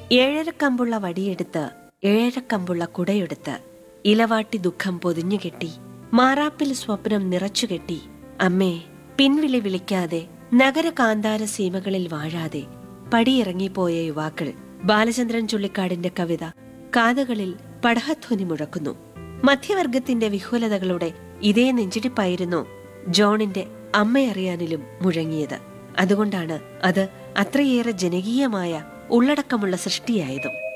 ഏഴരക്കമ്പുള്ള വടിയെടുത്ത് ഏഴരക്കമ്പുള്ള കുടയെടുത്ത് ഇലവാട്ടി ദുഃഖം പൊതിഞ്ഞുകെട്ടി മാറാപ്പിൽ സ്വപ്നം നിറച്ചുകെട്ടി അമ്മേ പിൻവിളി വിളിക്കാതെ നഗര കാന്താര സീമകളിൽ വാഴാതെ പടിയിറങ്ങിപ്പോയ യുവാക്കൾ ബാലചന്ദ്രൻ ചുള്ളിക്കാടിന്റെ കവിത കാതുകളിൽ പടഹധ്വനി മുഴക്കുന്നു മധ്യവർഗത്തിന്റെ വിഹുലതകളുടെ ഇതേ നെഞ്ചിടിപ്പായിരുന്നു ജോണിന്റെ അമ്മയറിയാനിലും മുഴങ്ങിയത് അതുകൊണ്ടാണ് അത് അത്രയേറെ ജനകീയമായ ഉള്ളടക്കമുള്ള സൃഷ്ടിയായതും